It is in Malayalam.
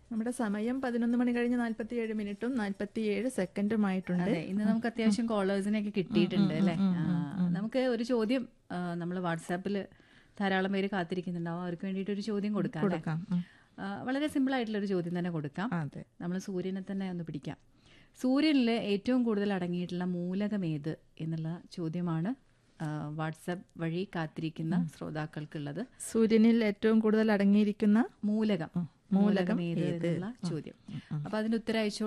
നമ്മുടെ സമയം പതിനൊന്ന് മണി കഴിഞ്ഞ് നാല്പത്തി ഏഴ് മിനിറ്റും നാല്പത്തി ഏഴ് സെക്കൻഡുമായിട്ടുണ്ട് അതെ ഇന്ന് നമുക്ക് അത്യാവശ്യം കോളേഴ്സിനെയൊക്കെ കിട്ടിയിട്ടുണ്ട് അല്ലേ ആ, നമുക്ക് ഒരു ചോദ്യം നമ്മൾ വാട്സാപ്പിൽ ധാരാളം പേര് കാത്തിരിക്കുന്നുണ്ടാവും അവർക്ക് വേണ്ടിയിട്ട് ഒരു ചോദ്യം കൊടുക്കാം അല്ലേ? കൊടുക്കാം ഉം. ആ, വളരെ സിമ്പിൾ ആയിട്ടുള്ള ഒരു ചോദ്യം തന്നെ കൊടുക്കാം അതെ നമ്മൾ സൂര്യനെ തന്നെ ഒന്ന് പിടിക്കാം സൂര്യനിൽ ഏറ്റവും കൂടുതൽ അടങ്ങിയിട്ടുള്ള മൂലകം ഏത് എന്നുള്ള ചോദ്യമാണ് ആ, വാട്സാപ്പ് വഴി കാത്തിരിക്കുന്ന ശ്രോതാക്കൾക്കുള്ളത് സൂര്യനിൽ ഏറ്റവും കൂടുതൽ അടങ്ങിയിരിക്കുന്ന മൂലകം മൂലകം മൂലകം ഏത് ഏത്? എന്നുള്ള ചോദ്യം അപ്പൊ അതിന്റെ ഉത്തരം അയച്ചു